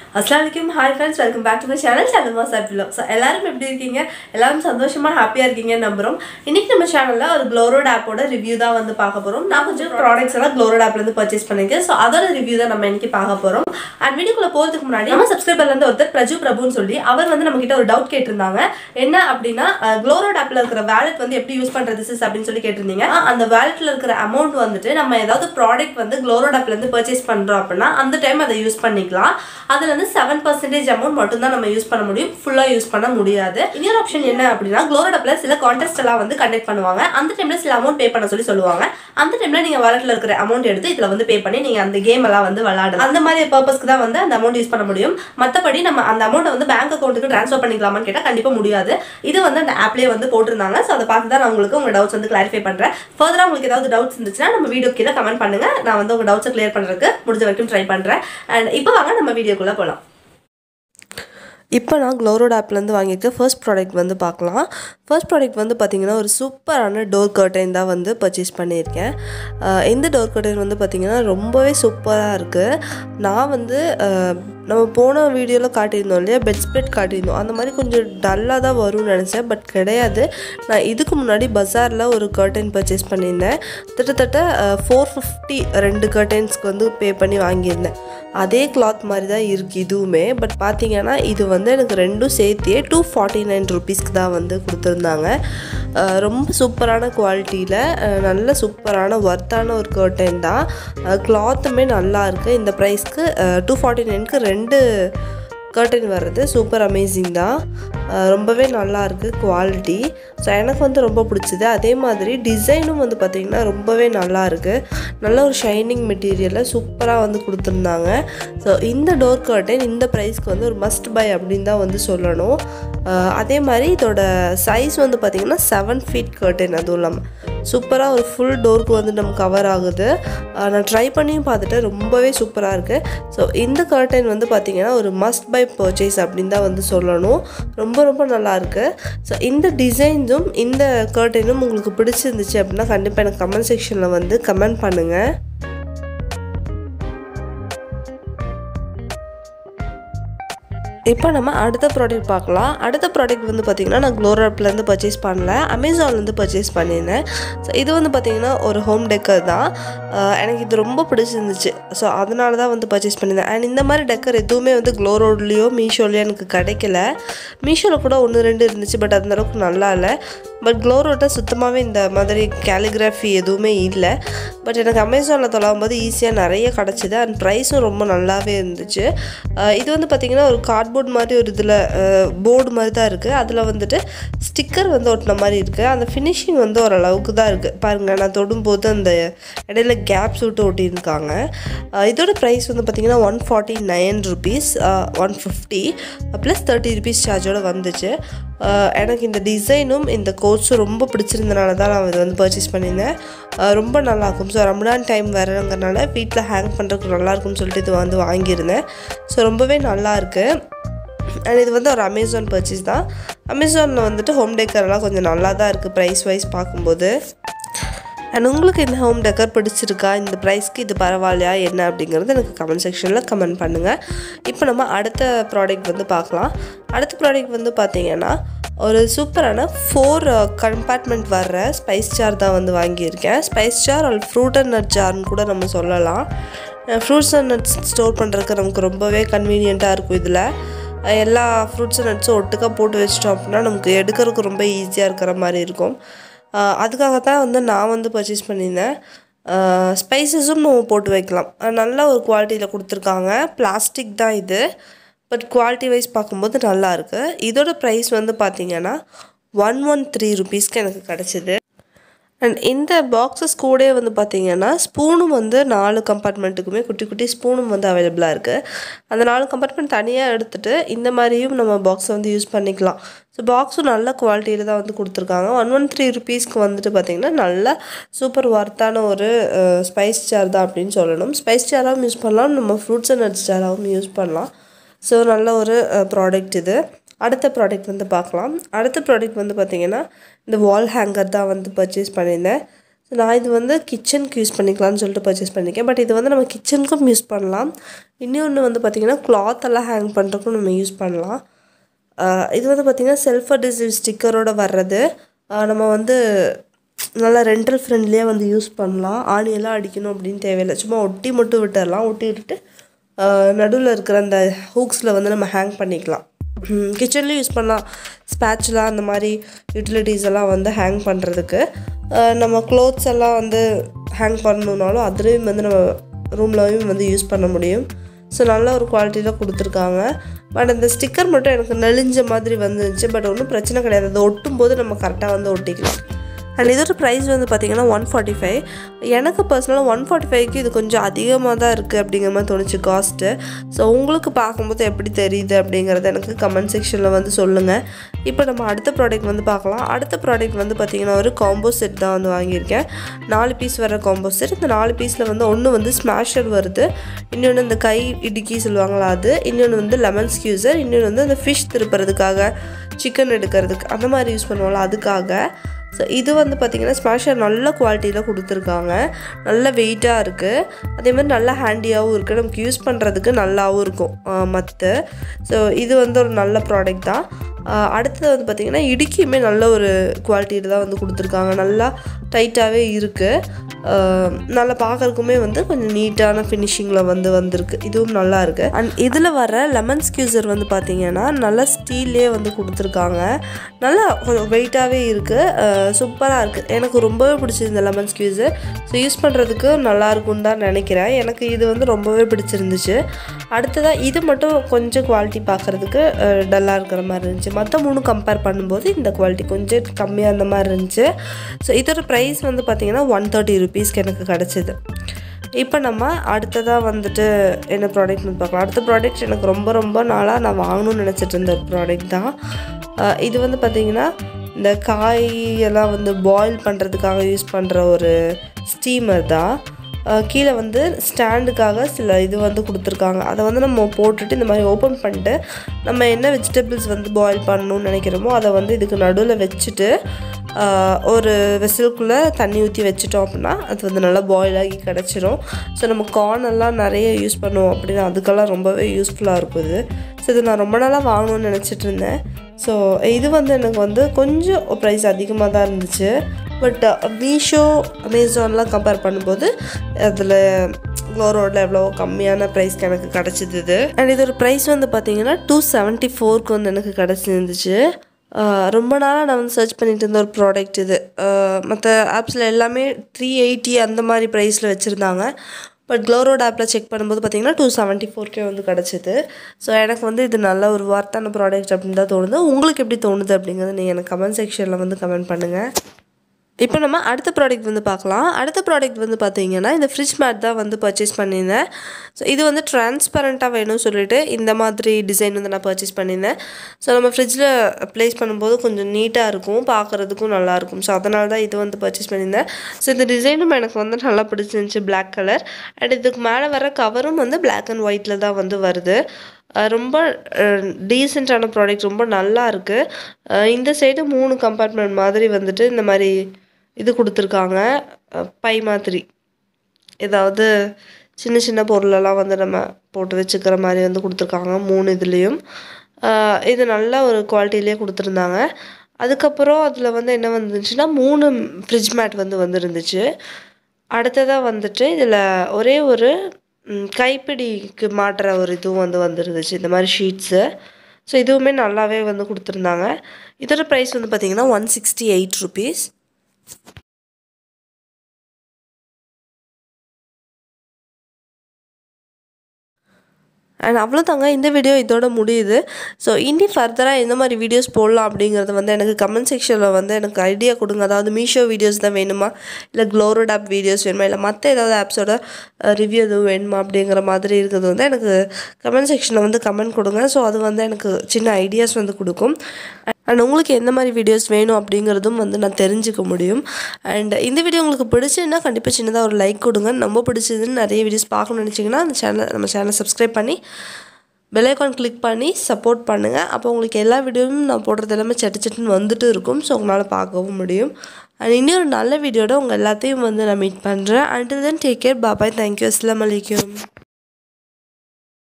அஸ்லாம் வலைக்கும் hi friends welcome back to my channel சலமா சாப்பிலோ ஸோ எல்லாரும் எப்படி இருக்கீங்க எல்லாரும் சந்தோஷமா ஹாப்பியாக இருக்கீங்கன்னு நம்புறோம் இன்னைக்கு நம்ம சேனலில் ஒரு க்ளோரோட் ஆப்போட ரிவ்யூ தான் வந்து பார்க்க போகிறோம் நான் கொஞ்சம் ப்ராடக்ட்ஸ் எல்லாம் க்ளோரோட் ஆப்லேருந்து பர்ச்சேஸ் பண்ணியிருக்கேன் ஸோ அதோட ரிவ்யூ தான் நம்ம இன்னைக்கு பார்க்க போகிறோம் அண்ட் வீடியோக்குள்ள போகிறதுக்கு முன்னாடி நம்ம சப்ஸ்கிரைபர்லேருந்து ஒருத்தர் பிரஜு பிரபுன்னு சொல்லி அவர் வந்து நம்ம கிட்ட ஒரு டவுட் கேட்டிருந்தாங்க என்ன அப்படின்னா க்ளோரோட் ஆப்பில் இருக்கிற வேலெட் வந்து எப்படி யூஸ் பண்ணுறது சிஸ் அப்படின்னு சொல்லி கேட்டிருந்தீங்க ஆ, அந்த வேலெட்டில் இருக்கிற அமௌண்ட் வந்துட்டு நம்ம ஏதாவது ப்ராடக்ட் வந்து க்ளோரோட் ஆப்லேருந்து பர்ச்சேஸ் பண்ணுறோம் அப்படின்னா அந்த டைம் அதை யூஸ் பண்ணிக்கலாம் அதில் வந்து செவன் பர்சன்டேஜ் அமௌண்ட் மட்டும் தான் நம்ம யூஸ் பண்ண முடியும் ஃபுல்லாக யூஸ் பண்ண முடியாது இன்னொரு ஆப்ஷன் என்ன அப்படின்னா க்ளோரோட் ஆப்பில் சில கான்டெஸ்ட் எல்லாம் வந்து கண்டக்ட் பண்ணுவாங்க அந்த டைமில் சில அமௌண்ட் பே பண்ண சொல்லி சொல்லுவாங்க அந்த டைமில் நீங்கள் வாலெட்டில் இருக்கிற அமௌண்ட் எடுத்து இதில் வந்து பே பண்ணி நீங்கள் அந்த கேம் எல்லாம் வந்து விளாடலாம் அந்த மாதிரி பர்பஸ்க்கு தான் வந்து அந்த அமௌண்ட் யூஸ் பண்ண முடியும் மற்றபடி நம்ம அந்த அமௌண்ட்டை வந்து பேங்க் அக்கௌண்ட்டுக்கு ட்ரான்ஸ்ஃபர் பண்ணிக்கலாமான்னு கேட்டால் கண்டிப்பாக முடியாது இது வந்து அந்த ஆப்லேயே வந்து போட்டிருந்தாங்க ஸோ அதை பார்த்து தான் நான் உங்களுக்கு உங்கள் டவுட்ஸ் வந்து கிளாரிஃபை பண்ணுறேன் ஃபர்தராக உங்களுக்கு ஏதாவது டவுட்ஸ் இருந்துச்சுன்னா நம்ம வீடியோ கீழே கமெண்ட் பண்ணுங்க நான் வந்து உங்கள் டவுட்ஸை கிளியர் பண்ணுறதுக்கு முடிஞ்ச வரைக்கும் ட்ரை பண்ணுறேன் அண்ட் இப்போ வாங்க நம்ம வீடியோக்குள்ளே போகலாம் இப்போ நான் க்ளோரோட் ஆப்லேருந்து வாங்கியிருக்க ஃபர்ஸ்ட் ப்ராடக்ட் வந்து பார்க்கலாம் ஃபர்ஸ்ட் ப்ராடக்ட் வந்து பார்த்திங்கன்னா ஒரு சூப்பரான டோர் கர்டைன் தான் வந்து பர்ச்சேஸ் பண்ணியிருக்கேன் அஹ் இந்த டோர் கர்டைன் வந்து பார்த்திங்கன்னா ரொம்பவே சூப்பராக இருக்குது நான் வந்து அஹ், நம்ம போன வீடியோவில் காட்டியிருந்தோம் இல்லையா பெட் ஸ்ப்ரெட் காட்டியிருந்தோம் அந்த மாதிரி கொஞ்சம் டல்லாக தான் வரும்னு நினச்சேன் பட் கிடையாது நான் இதுக்கு முன்னாடி பஜாரில் ஒரு கர்டைன் பர்ச்சேஸ் பண்ணியிருந்தேன் கிட்டத்தட்ட ஃபோர் ஃபிஃப்டி ரெண்டு கர்டைன்ஸ்க்கு வந்து பே பண்ணி வாங்கியிருந்தேன் அதே கிளாத் மாதிரி தான் இருக்குது இதுவுமே பட் பார்த்தீங்கன்னா இது வந்து எனக்கு ரெண்டும் சேர்த்தியே டூ ஃபார்ட்டி நைன் ருபீஸ்க்கு தான் வந்து கொடுத்துருந்தாங்க அஹ் ரொம்ப சூப்பரான குவாலிட்டியில் நல்ல சூப்பரான ஒர்த்தான ஒரு கர்டைன் தான் கிளாத்துமே நல்லா இருக்குது இந்த ப்ரைஸ்க்கு டூ ஃபார்ட்டி நைனுக்கு ரெண்டு கர்டன் வர்றது சூப்பர் அமேசிங் தான் அஹ் ரொம்பவே நல்லா இருக்குது குவாலிட்டி ஸோ எனக்கு வந்து ரொம்ப பிடிச்சது அதே மாதிரி டிசைனும் வந்து பார்த்திங்கன்னா ரொம்பவே நல்லா இருக்குது நல்ல ஒரு ஷைனிங் மெட்டீரியலில் சூப்பராக வந்து கொடுத்துருந்தாங்க ஸோ இந்த டோர் கர்டன் இந்த ப்ரைஸ்க்கு வந்து ஒரு மஸ்ட் பை அப்படின்னு தான் வந்து சொல்லணும் அஹ் அதே மாதிரி இதோட சைஸ் வந்து பார்த்திங்கன்னா செவன் ஃபீட் கர்டன் அதுவும் இல்லாமல் சூப்பராக ஒரு ஃபுல் டோருக்கு வந்து நம்ம கவர் ஆகுது அஹ் நான் ட்ரை பண்ணியும் பார்த்துட்டு ரொம்பவே சூப்பராக இருக்குது ஸோ இந்த கர்டன் வந்து பார்த்திங்கன்னா ஒரு மஸ்ட் பை பர்ச்சேஸ் அப்படின்னு தான் வந்து சொல்லணும் ரொம்ப ரொம்ப நல்லா இருக்கு ஸோ இந்த டிசைன்ஸும் இந்த கர்டனும் உங்களுக்கு பிடிச்சிருந்துச்சு அப்படின்னா கண்டிப்பாக எனக்கு கமெண்ட் செக்ஷனில் வந்து கமெண்ட் பண்ணுங்கள் இப்போ நம்ம அடுத்த ப்ராடக்ட் பார்க்கலாம் அடுத்த ப்ராடக்ட் வந்து பார்த்திங்கன்னா நான் க்ளோராப்லேருந்து பர்ச்சேஸ் பண்ணல அமேசான்லேருந்து பர்ச்சேஸ் பண்ணியிருந்தேன் ஸோ இது வந்து பார்த்திங்கன்னா ஒரு ஹோம் டெக்கர் தான் அஹ் எனக்கு இது ரொம்ப பிடிச்சிருந்துச்சு ஸோ அதனால தான் வந்து பர்ச்சேஸ் பண்ணியிருந்தேன் அண்ட் இந்த மாதிரி டெக்கர் எதுவுமே வந்து க்ளோரோட்லேயோ மீஷோலையோ எனக்கு கிடைக்கல மீஷோவில் கூட ஒன்று ரெண்டு இருந்துச்சு பட் அந்த அளவுக்கு நல்லா இல்லை பட் க்ளோரோட்டை சுத்தமாகவே இந்த மாதிரி கேலிகிராஃபி எதுவுமே இல்லை பட் எனக்கு அமேசானில் தொலாவும் போது ஈஸியாக நிறைய கிடச்சிது அண்ட் ப்ரைஸும் ரொம்ப நல்லாவே இருந்துச்சு அஹ் இது வந்து பார்த்திங்கன்னா ஒரு கார்ட்போர்ட் மாதிரி ஒரு இதில் போர்டு மாதிரி தான் இருக்குது அதில் வந்துட்டு ஸ்டிக்கர் வந்து ஒட்டின மாதிரி இருக்குது அந்த ஃபினிஷிங் வந்து ஓரளவுக்கு தான் இருக்குது பாருங்கள் நான் தொடும்போது அந்த இடையில கேப்ஸ் விட்டு ஒட்டியிருக்காங்க அஹ் இதோட ப்ரைஸ் வந்து பார்த்திங்கன்னா one forty nine rupees one fifty plus thirty rupees சார்ஜோட வந்துச்சு அஹ் எனக்கு இந்த டிசைனும் இந்த கோட்ஸும் ரொம்ப பிடிச்சிருந்தனால தான் நான் இதை வந்து பர்ச்சேஸ் பண்ணியிருந்தேன் அஹ் ரொம்ப நல்லாயிருக்கும் ஸோ ரம்லான் டைம் வரங்கிறனால வீட்டில் ஹேங் பண்ணுறதுக்கு நல்லாயிருக்கும்னு சொல்லிட்டு இது வந்து வாங்கியிருந்தேன் ஸோ ரொம்பவே நல்லா இருக்குது அண்ட் இது வந்து ஒரு அமேசான் பர்ச்சேஸ் தான் அமேசானில் வந்துட்டு ஹோம் டேக்கர்லாம் கொஞ்சம் நல்லா தான் இருக்குது ப்ரைஸ் வைஸ் பார்க்கும்போது அண்ட் உங்களுக்கு இந்த ஹோம் டெக்கர் பிடிச்சிருக்கா இந்த ப்ரைஸ்க்கு இது பரவாயில்லையா என்ன அப்படிங்கிறது எனக்கு கமெண்ட் செக்ஷனில் கமெண்ட் பண்ணுங்கள் இப்போ நம்ம அடுத்த ப்ராடக்ட் வந்து பார்க்கலாம் அடுத்த ப்ராடக்ட் வந்து பார்த்தீங்கன்னா ஒரு சூப்பரான ஃபோர் கம்பார்ட்மெண்ட் வர்ற ஸ்பைஸ் ஜார் தான் வந்து வாங்கியிருக்கேன் spice jar all fruit and nut ஜார்னு கூட நம்ம சொல்லலாம் ஃப்ரூட்ஸ் அண்ட் நட்ஸ் ஸ்டோர் பண்ணுறதுக்கு நமக்கு ரொம்பவே கன்வீனியண்ட்டாக இருக்கும் இதில் எல்லா ஃப்ரூட்ஸ் அண்ட் நட்ஸும் ஒட்டுக்கா போட்டு வச்சிட்டோம் அப்படின்னா நமக்கு எடுக்கிறதுக்கு ரொம்ப ஈஸியாக இருக்கிற மாதிரி இருக்கும் ஆஹ் அதுக்காக தான் வந்து நான் வந்து பர்ச்சேஸ் பண்ணியிருந்தேன் ஸ்பைசஸும் நம்ம போட்டு வைக்கலாம் ஆஹ் நல்ல ஒரு குவாலிட்டியில் கொடுத்துருக்காங்க பிளாஸ்டிக் தான் இது பட் குவாலிட்டி வைஸ் பார்க்கும்போது நல்லா இருக்கு இதோட ப்ரைஸ் வந்து பார்த்தீங்கன்னா ஒன் ஒன் த்ரீ ருபீஸ்க்கு எனக்கு கிடச்சிது அண்ட் இந்த பாக்ஸஸ் கூட வந்து பார்த்தீங்கன்னா ஸ்பூனும் வந்து நாலு கம்பார்ட்மெண்ட்டுக்குமே குட்டி குட்டி ஸ்பூனும் வந்து அவைலபிளாக இருக்குது அந்த நாலு கம்பார்ட்மெண்ட் தனியாக எடுத்துகிட்டு இந்த மாதிரியும் நம்ம பாக்ஸை வந்து யூஸ் பண்ணிக்கலாம் ஸோ பாக்ஸும் நல்ல குவாலிட்டியில் தான் வந்து கொடுத்துருக்காங்க ஒன் ஒன் த்ரீ ருபீஸ்க்கு வந்துட்டு பார்த்திங்கன்னா நல்ல சூப்பர் ஒர்த்தான ஒரு ஸ்பைஸ் ஜார் தான் அப்படின்னு சொல்லணும் ஸ்பைஸ் ஜாராகவும் யூஸ் பண்ணலாம் நம்ம ஃப்ரூட்ஸ் அண்ட் நட்ஸ் ஜாராகவும் யூஸ் பண்ணலாம் ஸோ நல்ல ஒரு ப்ராடக்ட் இது அடுத்த ப்ராடக்ட் வந்து பார்க்கலாம் அடுத்த ப்ராடக்ட் வந்து பார்த்திங்கன்னா இந்த வால் ஹேங்கர் தான் வந்து பர்ச்சேஸ் பண்ணியிருந்தேன் ஸோ நான் இது வந்து கிச்சனுக்கு யூஸ் பண்ணிக்கலாம்னு சொல்லிட்டு பர்ச்சேஸ் பண்ணியிருக்கேன் பட் இது வந்து நம்ம கிச்சனுக்கும் யூஸ் பண்ணலாம் இன்னொன்று வந்து பார்த்திங்கன்னா cloth எல்லாம் ஹேங் பண்ணுறதுக்கும் நம்ம யூஸ் பண்ணலாம் ஆஹ் இது வந்து பார்த்திங்கன்னா செல்ஃப் அடிசிவ் ஸ்டிக்கரோட வர்றது ஆஹ் நம்ம வந்து நல்லா ரெண்டல் ஃப்ரெண்ட்லியாக வந்து யூஸ் பண்ணலாம் ஆணியெல்லாம் அடிக்கணும் அப்படின்னு தேவையில்லை சும்மா ஒட்டி மட்டும் விட்டுடலாம் ஒட்டி விட்டுட்டு நடுவில் இருக்கிற அந்த ஹூக்ஸில் வந்து நம்ம ஹேங் பண்ணிக்கலாம் கிச்சன்லேயும் யூஸ் பண்ணலாம் ஸ்பேச்சுலாம் அந்த மாதிரி யூட்டிலிட்டிஸ் எல்லாம் வந்து ஹேங் பண்ணுறதுக்கு நம்ம க்ளோத்ஸ் எல்லாம் வந்து ஹேங் பண்ணணுன்னாலும் அதுலேயும் வந்து நம்ம ரூம்லையும் வந்து யூஸ் பண்ண முடியும் ஸோ நல்ல ஒரு குவாலிட்டியில் கொடுத்துருக்காங்க பட் அந்த ஸ்டிக்கர் மட்டும் எனக்கு நெளிஞ்ச மாதிரி வந்துருந்துச்சு பட் ஒன்றும் பிரச்சனை கிடையாது அதை ஒட்டும் போது நம்ம கரெக்டாக வந்து ஒட்டிக்கலாம் அண்ட் இதோட ப்ரைஸ் வந்து பார்த்திங்கன்னா ஒன் ஃபார்ட்டி ஃபைவ் எனக்கு பர்சனலாக ஒன் ஃபார்ட்டி ஃபைவ்க்கு இது கொஞ்சம் அதிகமாக தான் இருக்குது அப்படிங்கிற மாதிரி தோணுச்சு காஸ்ட்டு ஸோ உங்களுக்கு பார்க்கும்போது எப்படி தெரியுது அப்படிங்கிறத எனக்கு கமெண்ட் செக்ஷனில் வந்து சொல்லுங்கள் இப்போ நம்ம அடுத்த ப்ராடக்ட் வந்து பார்க்கலாம் அடுத்த ப்ராடக்ட் வந்து பார்த்திங்கன்னா ஒரு காம்போ செட் தான் வந்து வாங்கியிருக்கேன் நாலு பீஸ் வர காம்போ செட் இந்த நாலு பீஸில் வந்து ஒன்று வந்து ஸ்மாஷர் வருது இன்னொன்று இந்த கை இடுக்கி சொல்லுவாங்களா அது இன்னொன்று வந்து லெமன் ஸ்கியூசர் இன்னொன்று வந்து அந்த ஃபிஷ் திருப்புறதுக்காக சிக்கன் எடுக்கிறதுக்கு அந்த மாதிரி யூஸ் பண்ணுவோம்ல அதுக்காக ஸோ இது வந்து பார்த்திங்கன்னா ஸ்மாஷர் நல்ல குவாலிட்டியில் கொடுத்துருக்காங்க நல்ல வெயிட்டாக இருக்குது அதே மாதிரி நல்ல ஹேண்டியாகவும் இருக்குது நமக்கு யூஸ் பண்ணுறதுக்கு நல்லாவும் இருக்கும் மற்ற ஸோ இது வந்து ஒரு நல்ல ப்ராடக்ட் தான் ஆஹ் அடுத்தது வந்து பார்த்திங்கன்னா இடுக்கியுமே நல்ல ஒரு குவாலிட்டியில் தான் வந்து கொடுத்துருக்காங்க நல்லா டைட்டாகவே இருக்குது நல்லா பார்க்குறதுக்குமே வந்து கொஞ்சம் நீட்டான ஃபினிஷிங்கில் வந்து வந்திருக்கு இதுவும் நல்லா இருக்குது அண்ட் இதில் வர லெமன் ஸ்கியூசர் வந்து பார்த்திங்கன்னா நல்லா ஸ்டீல்லே வந்து கொடுத்துருக்காங்க நல்லா கொஞ்சம் வெயிட்டாகவே இருக்குது சூப்பராக இருக்குது எனக்கு ரொம்பவே பிடிச்சிருந்த இந்த லெமன் ஸ்கியூசர் ஸோ யூஸ் பண்ணுறதுக்கு நல்லா இருக்கும்னு தான் நினைக்கிறேன் எனக்கு இது வந்து ரொம்பவே பிடிச்சிருந்துச்சு அடுத்ததாக இது மட்டும் கொஞ்சம் குவாலிட்டி பார்க்குறதுக்கு டல்லாக இருக்கிற மாதிரி இருந்துச்சு மற்ற மூணு கம்பேர் பண்ணும்போது இந்த குவாலிட்டி கொஞ்சம் கம்மியாக அந்த மாதிரி இருந்துச்சு ஸோ இதோட ப்ரைஸ் வந்து பார்த்திங்கன்னா ஒன் தேர்ட்டி ருபீஸ்க்கு எனக்கு கிடச்சிது இப்போ நம்ம அடுத்ததாக வந்துட்டு என்ன ப்ராடக்ட் வந்து பார்க்கலாம் அடுத்த ப்ராடக்ட் எனக்கு ரொம்ப ரொம்ப நாளாக நான் வாங்கணும்னு நினச்சிட்டு இருந்த ஒரு ப்ராடக்ட் தான் அஹ் இது வந்து பார்த்திங்கன்னா இந்த காய் எல்லாம் வந்து பாயில் பண்ணுறதுக்காக யூஸ் பண்ணுற ஒரு ஸ்டீமர் தான் அஹ் கீழே வந்து ஸ்டாண்டுக்காக சில இது வந்து கொடுத்துருக்காங்க அதை வந்து நம்ம போட்டுட்டு இந்த மாதிரி ஓப்பன் பண்ணிட்டு நம்ம என்ன வெஜிடபிள்ஸ் வந்து பாயில் பண்ணணும்னு நினைக்கிறோமோ அதை வந்து இதுக்கு நடுவில் வச்சுட்டு ஆஹ் ஒரு வெசலுக்குள்ளே தண்ணி ஊற்றி வச்சிட்டோம் அப்படின்னா அது வந்து நல்லா பாயில் ஆகி கிடச்சிரும் ஸோ நம்ம corn எல்லாம் நிறைய யூஸ் பண்ணுவோம் அப்படின்னா அதுக்கெல்லாம் ரொம்பவே யூஸ்ஃபுல்லாக இருக்கும் இது ஸோ இது நான் ரொம்ப நாளாக வாங்கணும்னு நினச்சிட்டு இருந்தேன் ஸோ இது வந்து எனக்கு வந்து கொஞ்சம் ப்ரைஸ் அதிகமாக தான் இருந்துச்சு பட் மீஷோ அமேசான்லாம் கம்பேர் பண்ணும்போது அதில் க்ளோரோட எவ்வளோ கம்மியான ப்ரைஸ்க்கு எனக்கு கிடச்சிது இது அண்ட் இதோட ப்ரைஸ் வந்து பார்த்தீங்கன்னா டூ செவன்ட்டி ஃபோருக்கு வந்து எனக்கு கிடச்சிருந்துச்சு ஆஹ் ரொம்ப நாளாக நான் வந்து சர்ச் பண்ணிட்டு இருந்த ஒரு ப்ராடக்ட் இது மற்ற ஆப்ஸில் எல்லாமே த்ரீ எயிட்டி அந்த மாதிரி ப்ரைஸில் வச்சுருந்தாங்க பட் க்ளோரோட் ஆப்பில் செக் பண்ணும்போது பார்த்தீங்கன்னா டூ செவன்ட்டி ஃபோர்க்கே வந்து கிடச்சிது ஸோ எனக்கு வந்து இது நல்ல ஒரு வார்த்தான ப்ராடக்ட் அப்படின்னு தான் தோணுது உங்களுக்கு எப்படி தோணுது அப்படிங்கிறத நீங்கள் எனக்கு கமெண்ட் செக்ஷனில் வந்து கமெண்ட் பண்ணுங்கள் இப்போ நம்ம அடுத்த ப்ராடக்ட் வந்து பார்க்கலாம் அடுத்த ப்ராடக்ட் வந்து பார்த்தீங்கன்னா இந்த ஃப்ரிட்ஜ் மேட் தான் வந்து பர்ச்சேஸ் பண்ணியிருந்தேன் ஸோ இது வந்து டிரான்ஸ்பரண்ட்டாக வேணும்னு சொல்லிட்டு இந்த மாதிரி டிசைன் வந்து நான் பர்ச்சேஸ் பண்ணியிருந்தேன் ஸோ நம்ம ஃப்ரிட்ஜில் ப்ளேஸ் பண்ணும்போது கொஞ்சம் நீட்டாக இருக்கும் பார்க்குறதுக்கும் நல்லாயிருக்கும் ஸோ அதனால தான் இது வந்து பர்ச்சேஸ் பண்ணியிருந்தேன் ஸோ இந்த டிசைனும் எனக்கு வந்து நல்லா பிடிச்சிருந்துச்சி Black கலர் அண்ட் இதுக்கு மேலே வர கவரும் வந்து Black அண்ட் ஒயிட்டில் தான் வந்து வருது அஹ் ரொம்ப டீசெண்டான ப்ராடக்ட் ரொம்ப நல்லா இருக்குது இந்த சைடு மூணு கம்பார்ட்மெண்ட் மாதிரி வந்துட்டு இந்த மாதிரி இது கொடுத்துருக்காங்க அஹ் பை மாதிரி ஏதாவது சின்ன சின்ன பொருளெல்லாம் வந்து நம்ம போட்டு வச்சுக்கிற மாதிரி வந்து கொடுத்துருக்காங்க மூணு இதுலேயும் ஆஹ் இது நல்ல ஒரு குவாலிட்டிலேயே கொடுத்துருந்தாங்க அதுக்கப்புறம் அதில் வந்து என்ன வந்துச்சுன்னா மூணு ஃப்ரிட்ஜ் மேட் வந்து வந்துருந்துச்சு அடுத்ததாக வந்துட்டு இதில் ஒரே ஒரு ம், கைப்பிடிக்கு மாட்டுற ஒரு இதுவும் வந்து வந்துருந்துச்சு இந்த மாதிரி ஷீட்ஸு ஸோ இதுவுமே நல்லாவே வந்து கொடுத்துருந்தாங்க இதோட ப்ரைஸ் வந்து பார்த்திங்கன்னா one sixty eight rupees and அவ்வளோதாங்க இந்த வீடியோ இதோட முடியுது ஸோ இனி ஃபர்தராக எந்த மாதிரி வீடியோஸ் போடலாம் அப்படிங்கிறத வந்து எனக்கு கமெண்ட் செக்ஷனில் வந்து எனக்கு ஐடியா கொடுங்க அதாவது மீஷோ வீடியோஸ் தான் வேணுமா இல்லை க்ளோரோட் ஆப் வீடியோஸ் வேணுமா இல்லை மற்ற ஏதாவது ஆப்ஸோட ரிவ்யூ எதுவும் வேணுமா அப்படிங்கிற மாதிரி இருக்கிறது வந்து எனக்கு கமெண்ட் செக்ஷனில் வந்து கமெண்ட் கொடுங்க ஸோ அது வந்து எனக்கு சின்ன ஐடியாஸ் வந்து கொடுக்கும் அண்ட் உங்களுக்கு எந்த மாதிரி வீடியோஸ் வேணும் அப்படிங்கிறதும் வந்து நான் தெரிஞ்சுக்க முடியும் அண்ட் இந்த வீடியோ உங்களுக்கு பிடிச்சிருந்தா கண்டிப்பாக சின்னதாக ஒரு லைக் கொடுங்க ரொம்ப பிடிச்சதுன்னு நிறைய வீடியோஸ் பார்க்கணும்னு நினச்சிங்கன்னா அந்த சேனல் நம்ம சேனலை சப்ஸ்கிரைப் பண்ணி பெல் ஐக்கான் கிளிக் பண்ணி சப்போர்ட் பண்ணுங்கள் அப்போ உங்களுக்கு எல்லா வீடியோவும் நான் போடுறது எல்லாமே சட்டு சட்டுன்னு வந்துட்டு இருக்கும் ஸோ உங்களால் பார்க்கவும் முடியும் அண்ட் இன்னொரு நல்ல வீடியோட உங்கள் எல்லாத்தையும் வந்து நான் மீட் பண்ணுறேன் until then take care bye bye thank you அஸ்லாம் வலைக்கம்